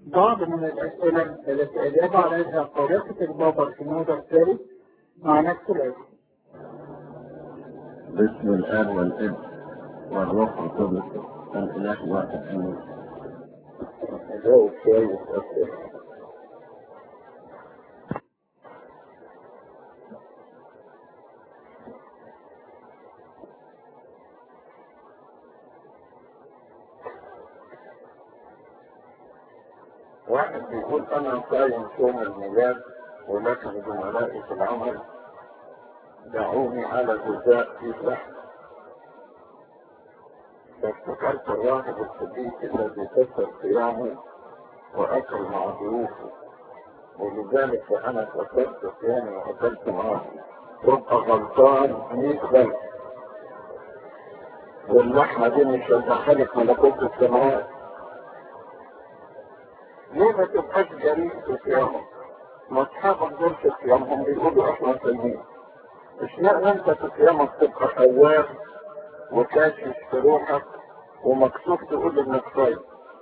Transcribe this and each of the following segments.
بعض من الأسئلة التي أجاب عليها طريقة البابا الكنود الثالث مع نفس الاسم باسم الآب والابن والروح القدس الإله واحد آمين. أجاوب شوية أسئلة واحد بيقول أنا صايم يوم الميلاد ولكن زملائي في العمل دعوني على غذاء في لحم فافتكرت الراهب الصديق الذي كسر صيامه وأكل مع ضيوفه ولذلك فأنا كسرت صيامي وأكلت معه تبقى غلطان 100 غلط واللحمة دي مش هتدخلك ملكوت السماوات ليه ما تبقاش جريء في صيامك؟ ما اصحابك دول في صيامهم بيقولوا احنا صايمين اشمعنى انت في صيامك تبقى خواب وكاشف في روحك ومكسوف تقول انك صايم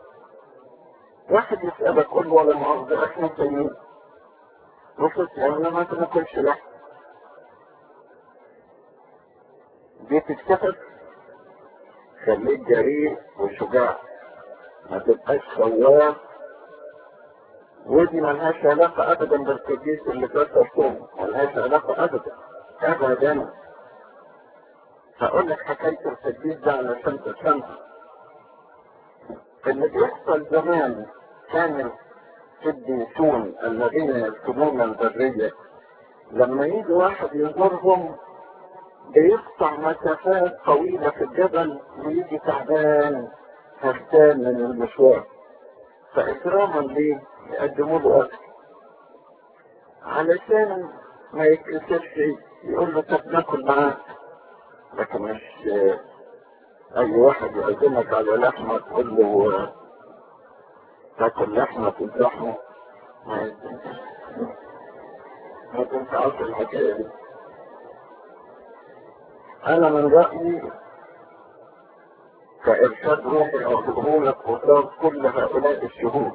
واحد يسألك قول له ولا مؤاخذة احنا صايمين وفي صيامنا ما تاكلش لحم دي تتكتب خليك جريء وشجاع ما تبقاش خواب ودي ملهاش علاقة أبدا بالقديس اللي كسر صوم ملهاش علاقة أبدا أبدا هقول لك حكاية القديس ده علشان تفهمها اللي بيحصل زمان كان القديسون الذين يكتبون البرية لما يجي واحد يزورهم بيقطع مسافات طويلة في الجبل ويجي تعبان هفتان من المشوار فإكراما ليه يقدموا له أكل علشان ما يتكسرش يقول له طب ناكل معاك لكن مش أي واحد يعزمك على لحمة تقول له تاكل لحمة تذبحه ما ما تنفعش الحكاية دي أنا من رأيي كإرشاد روحي أقوله لك قصاد كل هؤلاء الشهود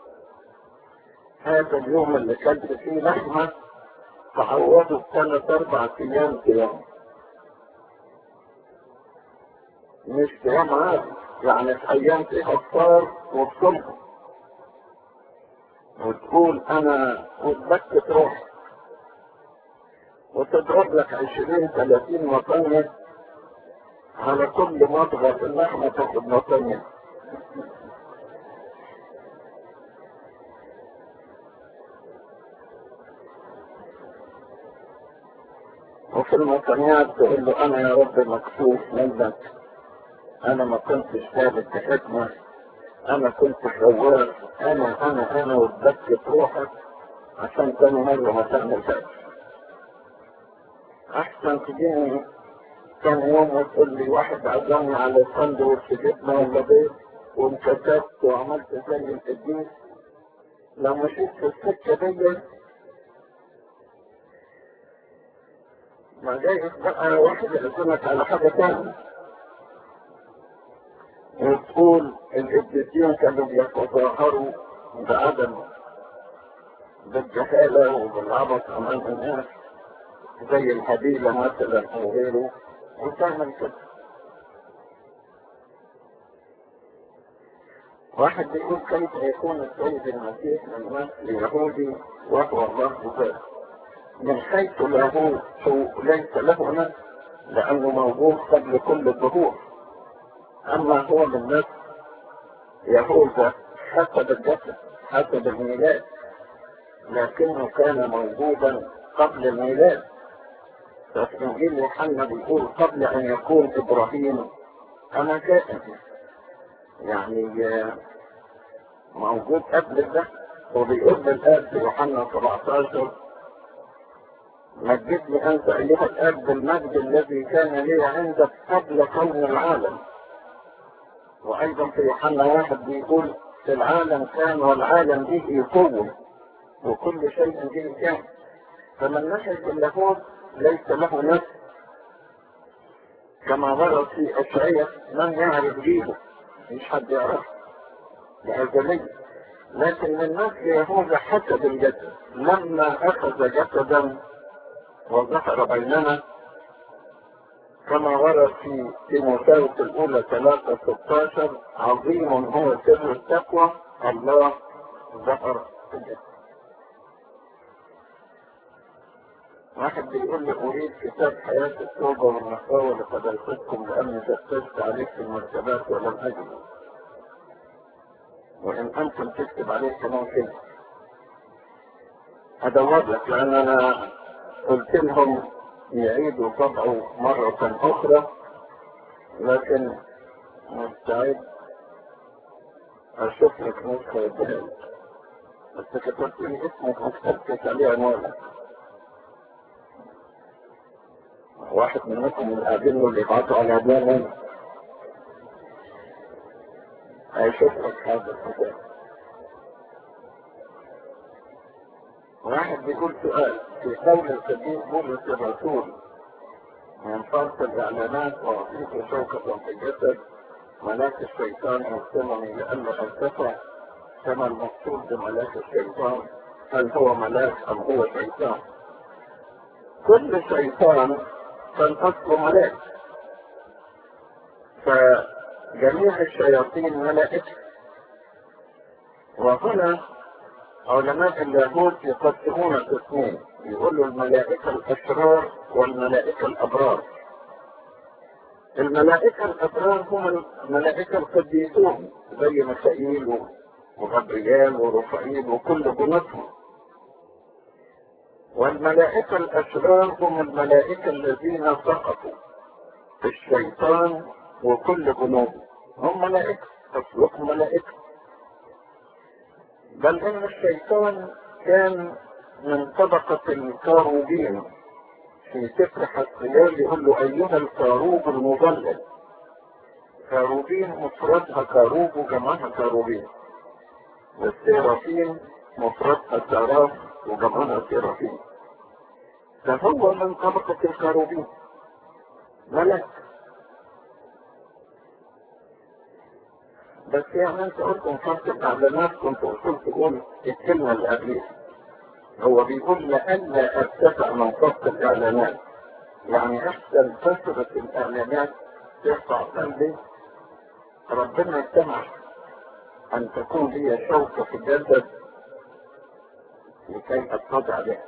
هذا اليوم اللي كلت فيه لحمة تعوضه بثلاث أربع أيام صيام مش صيام عادي يعني في أيام فيها إفطار وتصوم وتقول أنا وتبكت روح وتضرب لك عشرين ثلاثين مطنية على كل مضغة في اللحمة تاخد مطنية وفي المطنيات تقول له انا يا رب مكسوف منك انا ما كنتش ثابت بحكمة انا كنت خوار انا انا انا وتبكت روحك عشان تاني مرة ما تعمل كده احسن تجيني كان يوم وتقول لي واحد عزمني على ساندوتش جبنة ولا بيض وانكتبت وعملت زي القديس لو مشيت في السكة دي ما جايز بقى واحد يعزمك على حاجة تانية وتقول القديسين كانوا بيتظاهروا بعدم بالجهالة وبالعبط أمام الناس زي الهديلة مثلا أو غيره وتعمل كده واحد بيقول كيف يكون السيد المسيح من نسل يهودي وهو الله ذاته من حيث له ليس له نفس لأنه موجود قبل كل الظهور أما هو من نفس يهوذا حسب الجسد حسب الميلاد لكنه كان موجودا قبل الميلاد ففي إنجيل يوحنا بيقول قبل أن يكون إبراهيم أنا كائن يعني موجود قبل ده وبيقول للآب في يوحنا 17 مجدني أنت أيها الآب بالمجد الذي كان لي عندك قبل كون العالم وأيضا في يوحنا واحد بيقول في العالم كان والعالم به قوة وكل شيء به كان فمن ناحية اللاهوت ليس له نفس كما ورد في أشعية من يعرف جيبه مش حد يعرف الأزلية لكن من نسل يهوذا حسب الجسد لما أخذ جسدا وظهر بيننا كما ورد في تيموثاوس الأولى 3 16 عظيم هو سر التقوى الله ظهر في الجسد واحد بيقول لي أريد كتاب حياة التوبة والنقاوة لقد ألقيتكم لأني فتشت عليك في المرتبات ولم أجد وإن أنتم تكتب عليه كمان كده أدور لك لأن أنا قلت لهم يعيدوا طبعه مرة أخرى لكن مستعد أشوف لك نسخة يديها بس كتبت لي اسمك ما كتبتش عليه عنوانك واحد منكم من قاعدين اللي يبعتوا على عنوانه هيشوف لك هذا الكتاب واحد بيقول سؤال في قول القديس بولس الرسول من فرط الاعلانات واعطيك شوكة في الجسد ملاك الشيطان يرسلني لئلا ارتفع كما المقصود بملاك الشيطان هل هو ملاك ام هو شيطان كل شيطان كان اصله ملاك فجميع الشياطين ملائكه وهنا علماء اللاهوت يقسمون قسمين يقولوا الملائكة الأشرار والملائكة الأبرار الملائكة الأبرار هم الملائكة القديسون زي ميخائيل وغبريال ورفائيل وكل جنودهم والملائكة الأشرار هم الملائكة الذين سقطوا في الشيطان وكل جنوده هم ملائكة أصلهم ملائكة بل ان الشيطان كان من طبقة الكاروبين في سفر حسيان يقول له ايها الكاروب المضلل كاروبين مفردها كاروب وجمعها كاروبين والسيرافين مفردها سراف وجمعها سيرافين فهو من طبقة الكاروبين ملك بس يعني انت قلت فرق الاعلانات كنت قلت تقول الكلمة اللي قبليها هو بيقول لألا ارتفع من فرق الاعلانات يعني احسن كثرة الاعلانات ترفع قلبي ربنا سمح ان تكون لي شوكة في الجسد لكي اتضع بها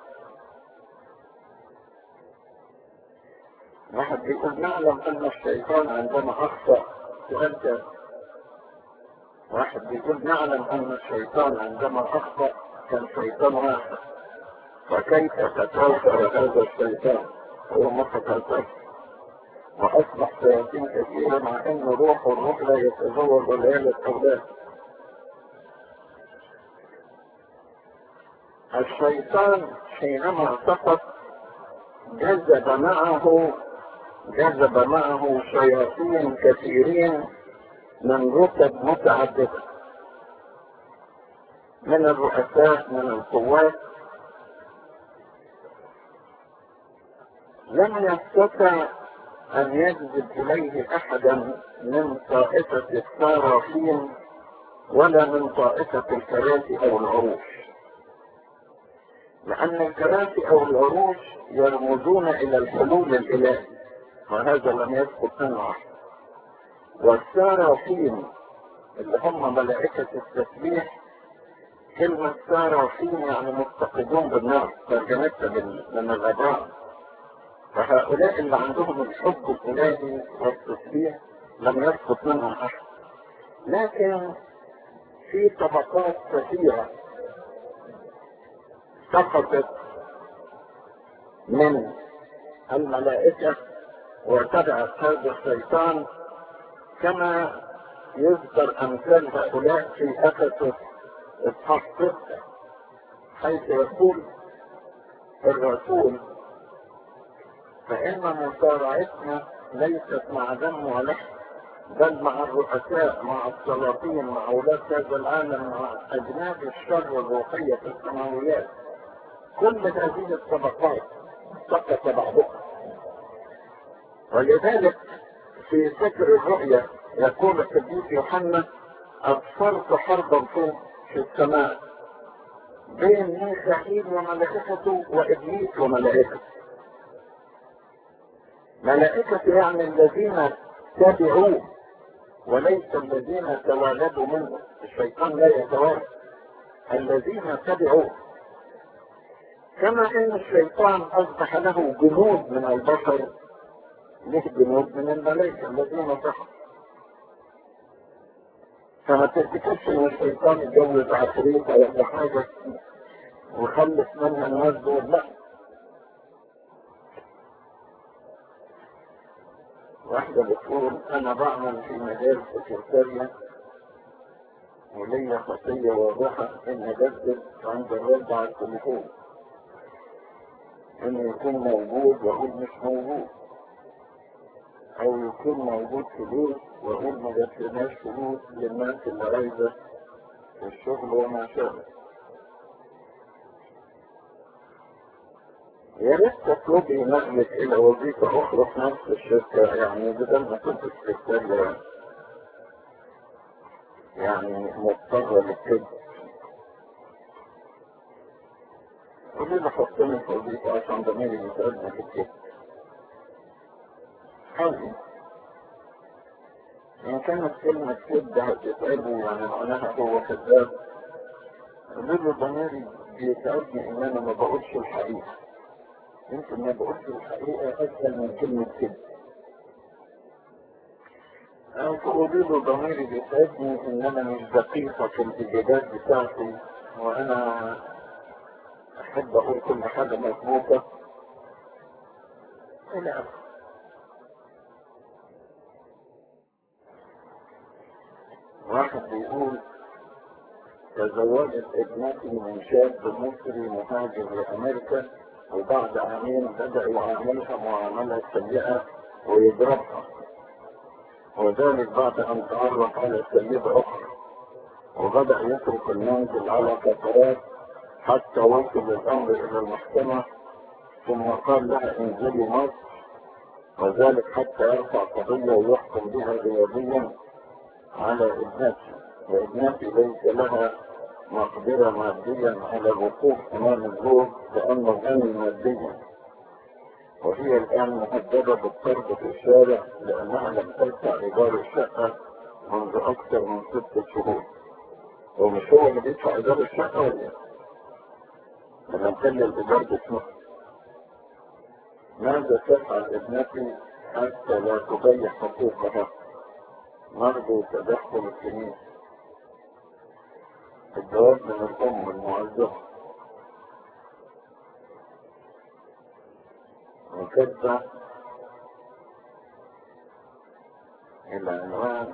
واحد بيقول نعلم ان الشيطان عندما اخطأ سؤال واحد بيقول نعلم ان الشيطان عندما اخطأ كان شيطان واحد فكيف تتوفر هذا الشيطان هو ما تتوفر واصبح شياطين كثيرة مع ان روح والروح لا يتزوج ولا يلد اولاد الشيطان حينما سقط جذب معه جذب معه شياطين كثيرين من رتب متعددة من الرؤساء من القوات لم يستطع أن يجذب إليه أحدا من طائفة الصارفين ولا من طائفة الكراسي أو العروش لأن الكراسي أو العروش يرمزون إلى الحلول الإلهي وهذا لم يسقط منه أحد والسارافين اللي هم ملائكة التسبيح كلمة سارافين يعني مفتقدون بالنار ترجمتها من الغباء فهؤلاء اللي عندهم الحب الإلهي والتسبيح لم يسقط منهم أحد لكن في طبقات كثيرة سقطت من الملائكة وتبعت هذا الشيطان كما يذكر أمثال هؤلاء في أفسس إصحاح ستة حيث يقول الرسول فإن مصارعتنا ليست مع دم ولحم بل مع الرؤساء مع السلاطين مع ولاة هذا العالم مع أجناد الشر الروحية في السماويات كل هذه الطبقات سقط بعضها ولذلك في سفر الرؤيا يقول القديس يوحنا أبصرت حربا فوق في السماء بين ميخائيل وملائكته وابليس وملائكته ملائكته يعني الذين تبعوه وليس الذين تولدوا منه الشيطان لا يتوالد الذين تبعوه كما ان الشيطان اصبح له جنود من البشر له جنود من الملائكه الذين صحوا فما تفتكرش ان الشيطان يتجوز عفريت ولا حاجه وخلف منها الناس دول لا واحدة بتقول أنا بعمل في مجال سكرتارية وليا خطية واضحة إن أجدد عند الرد على التليفون إنه يكون موجود وأقول مش موجود أو يكون موجود فلوس وأقول ما جاتلناش فلوس للناس اللي عايزة الشغل وما شابه يا ريت تطلبي نقلك إلى وظيفة أخرى في نفس الشركة يعني بدل ما كنت سكرتارية يعني مضطرة للكذب قولي له حطني في وظيفة عشان ضميري بيساعدني في الكذب حاولي إن كانت كلمة كذب هتتعبه يعني معناها هو كذاب قولي له ضميري بيساعدني إن أنا ما بقولش الحقيقة يمكن ما بقولش الحقيقة أسهل من كلمة كذب أو تقولي له ضميري بيسعدني إن أنا مش دقيقة في الإجابات بتاعتي وأنا أحب أقول كل حاجة مظبوطة إلى آخره واحد بيقول تزوجت ابنتي من شاب مصري مهاجر لأمريكا وبعد عامين بدأ يعاملها معاملة سيئة ويضربها وذلك بعد أن تعرف على سيدة أخرى وبدأ يترك المنزل على فترات حتى وصل الأمر إلى المحكمة ثم قال لها انزلي مصر وذلك حتى يرفع قضية ويحكم بها رياضيا على ابنتي وابنتي ليس لها مقدرة ماديا على الوقوف أمام الزوج لأنه غني ماديا وهي الآن مهددة بالطرد في الشارع لأنها لم تدفع إيجار الشقة منذ أكثر من ستة شهور ومش هو اللي بيدفع إيجار الشقة ولا لما نخلي الإيجار باسمه ماذا تفعل ابنتي حتى لا تضيع حقوقها نرجو تدخل الكنيسة الجواب من الأم المعزة وكتب العنوان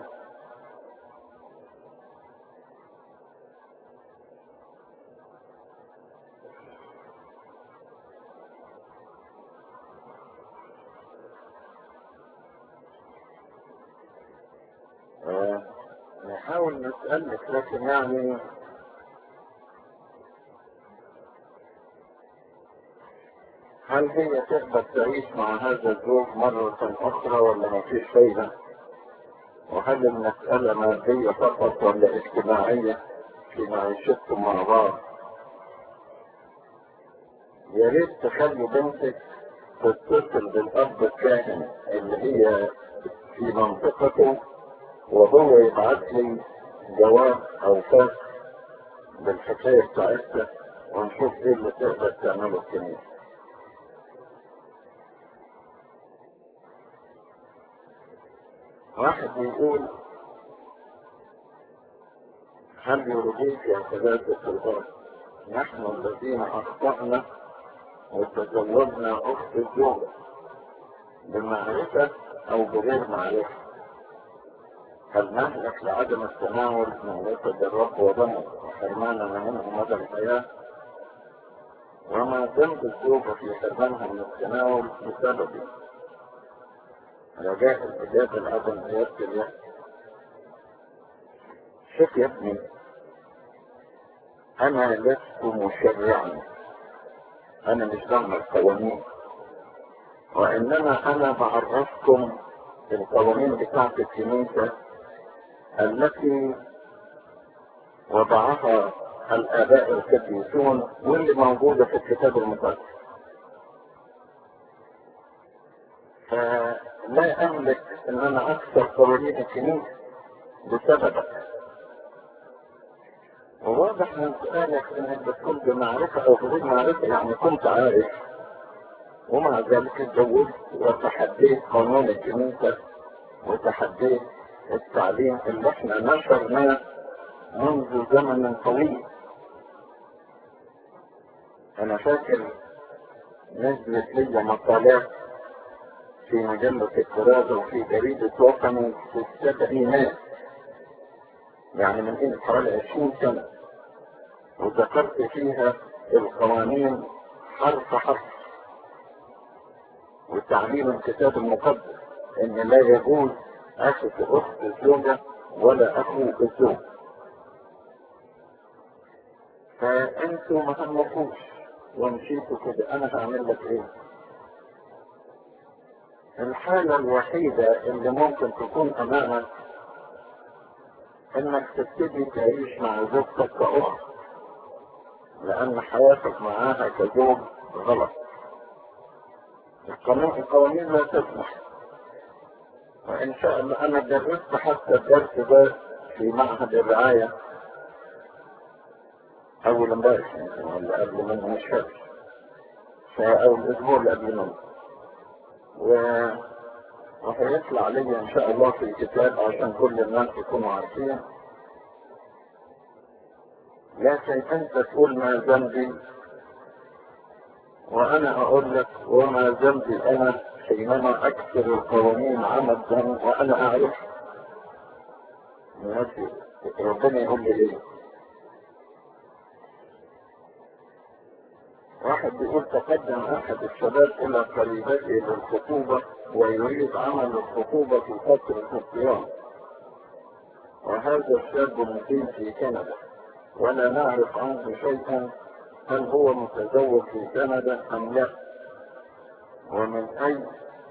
آه، نحاول نسألك لكن يعني هل هي تقدر تعيش مع هذا الزوج مرة أخرى ولا ما فيش فايدة؟ وهل المسألة مادية فقط ولا اجتماعية في معيشتكم مع بعض؟ يا ريت تخلي بنتك تتصل بالأب الكاهن اللي هي في منطقته وهو يبعت لي جواب أو فاكس بالحكاية بتاعتها ونشوف ايه اللي تقدر تعمله الكنيسة. واحد بيقول هل يرضيك يا سيادة الغرب نحن الذين أخطأنا وتزوجنا أخت الزوجة بمعرفة أو بغير معرفة هل نهلك لعدم التناول من جسد الرب ودمه وحرماننا منه مدى الحياة وما ذنب الزوجة في حرمانها من التناول بسببه رجاء الإجابة لعدم زيادة الوقت شوف يا ابني أنا لست مشرعا أنا مش بعمل قوانين وإنما أنا بعرفكم القوانين بتاعت الكنيسة التي وضعها الآباء القديسون واللي موجودة في الكتاب المقدس فلا أملك أن أنا أكثر قوانين الكنيسة بسببك وواضح من سؤالك انك بتقول بمعرفة او بغير معرفة يعني كنت عارف ومع ذلك اتجوزت وتحديت قانون الكنيسة وتحديت التعليم اللي احنا نشرناه منذ زمن طويل انا فاكر نزلت لي مقالات في مجلة الكرازة وفي جريدة وطني في السبعينات يعني من قيمة حوالي 20 سنة وذكرت فيها القوانين حرف حرف وتعليم الكتاب المقدس ان لا يجوز اخذ اخت الزوجة ولا اخو الزوج فانتوا ما همكوش ومشيتوا كده انا هعمل لك ايه الحالة الوحيدة اللي ممكن تكون امامك انك تبتدي تعيش مع زوجتك كأخت لان حياتك معاها كزوج غلط القانون القوانين لا تسمح وان شاء الله انا درست حتى الدرس ده في معهد الرعاية اول امبارح يمكن ولا قبل منه مش فاكر او الاسبوع اللي قبل منه و وهيطلع لي ان شاء الله في الكتاب عشان كل الناس يكونوا عارفين لكن انت تقول ما ذنبي وانا اقول لك وما ذنبي انا حينما اكثر القوانين عمدا وانا اعرف ماشي ربنا يقول لي ايه واحد بيقول تقدم احد الشباب الى قريبته للخطوبة ويريد عمل الخطوبة في فترة الصيام وهذا الشاب مقيم في كندا ولا نعرف عنه شيئا هل هو متزوج في كندا ام لا ومن اي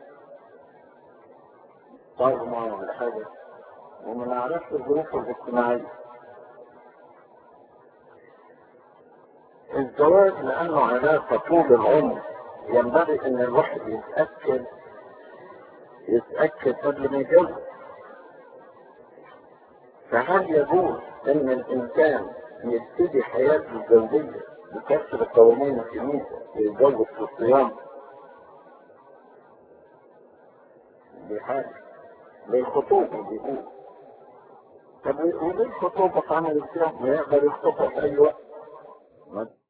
طغمة ولا حاجة وما نعرفش الظروف الاجتماعية الزواج لانه علاقة طول العمر ينبغي ان الواحد يتأكد يتأكد قبل ما يتجوز فهل يجوز ان الانسان يبتدي حياته الزوجية بكسر قوانين الكنيسة ويتجوز في الصيام دي حاجة للخطوبة بيقول طب وليه الخطوبة في عمل الصيام؟ ما يقدر يخطبها في أي وقت